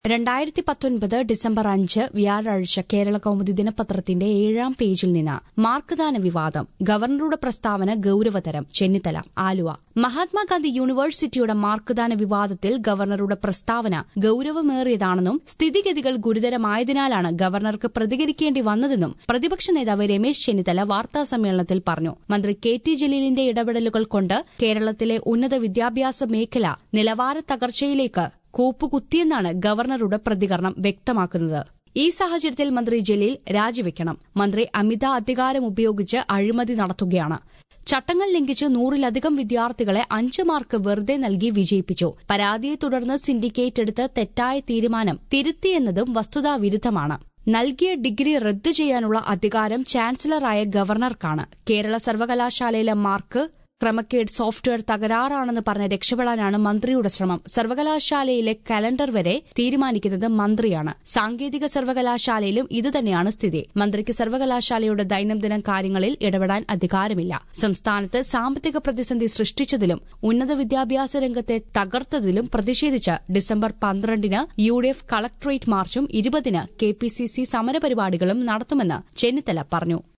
രണ്ടായിരത്തി പത്തൊൻപത് ഡിസംബർ അഞ്ച് വ്യാഴാഴ്ച കേരള കൌമുദി ദിനപത്രത്തിന്റെ ഏഴാം പേജിൽ നിന്ന് മാർക്ക്ദാന വിവാദം ഗവർണറുടെ പ്രസ്താവന ഗൌരവതരം ചെന്നിത്തല ആലുവ മഹാത്മാഗാന്ധി യൂണിവേഴ്സിറ്റിയുടെ മാർക്ക്ദാന വിവാദത്തിൽ ഗവർണറുടെ പ്രസ്താവന ഗൌരവമേറിയതാണെന്നും സ്ഥിതിഗതികൾ ഗുരുതരമായതിനാലാണ് ഗവർണർക്ക് പ്രതികരിക്കേണ്ടി വന്നതെന്നും പ്രതിപക്ഷ നേതാവ് രമേശ് ചെന്നിത്തല വാർത്താസമ്മേളനത്തിൽ പറഞ്ഞു മന്ത്രി കെ ടി ജലീലിന്റെ ഇടപെടലുകൾ കൊണ്ട് കേരളത്തിലെ ഉന്നത വിദ്യാഭ്യാസ മേഖല നിലവാര തകർച്ചയിലേക്ക് കൂപ്പുകുത്തിയെന്നാണ് ഗവർണറുടെ പ്രതികരണം വ്യക്തമാക്കുന്നത് ഈ സാഹചര്യത്തിൽ മന്ത്രി ജലീൽ രാജിവെക്കണം മന്ത്രി അമിത അധികാരം ഉപയോഗിച്ച് അഴിമതി നടത്തുകയാണ് ചട്ടങ്ങൾ ലംഘിച്ച് നൂറിലധികം വിദ്യാർത്ഥികളെ അഞ്ച് മാർക്ക് വെറുതെ നൽകി വിജയിപ്പിച്ചു പരാതിയെ തുടർന്ന് സിൻഡിക്കേറ്റ് എടുത്ത തെറ്റായ തീരുമാനം തിരുത്തിയെന്നതും വസ്തുതാവിരുദ്ധമാണ് നൽകിയ ഡിഗ്രി റദ്ദു ചെയ്യാനുള്ള അധികാരം ചാൻസലറായ ഗവർണർക്കാണ് കേരള സർവകലാശാലയിലെ മാർക്ക് ക്രമക്കേട് സോഫ്റ്റ്വെയർ തകരാറാണെന്ന് പറഞ്ഞ് രക്ഷപ്പെടാനാണ് മന്ത്രിയുടെ ശ്രമം സർവകലാശാലയിലെ കലണ്ടർ വരെ തീരുമാനിക്കുന്നത് മന്ത്രിയാണ് സാങ്കേതിക സർവകലാശാലയിലും ഇതുതന്നെയാണ് സ്ഥിതി മന്ത്രിക്ക് സർവകലാശാലയുടെ ദൈനംദിന കാര്യങ്ങളിൽ ഇടപെടാൻ അധികാരമില്ല സംസ്ഥാനത്ത് സാമ്പത്തിക പ്രതിസന്ധി സൃഷ്ടിച്ചതിലും ഉന്നത വിദ്യാഭ്യാസ രംഗത്തെ തകർത്തതിലും പ്രതിഷേധിച്ച് ഡിസംബർ പന്ത്രണ്ടിന് യു ഡി എഫ് കളക്ടറേറ്റ് മാർച്ചും ഇരുപതിന് കെ പി സി സി സമരപരിപാടികളും നടത്തുമെന്ന് ചെന്നിത്തല പറഞ്ഞു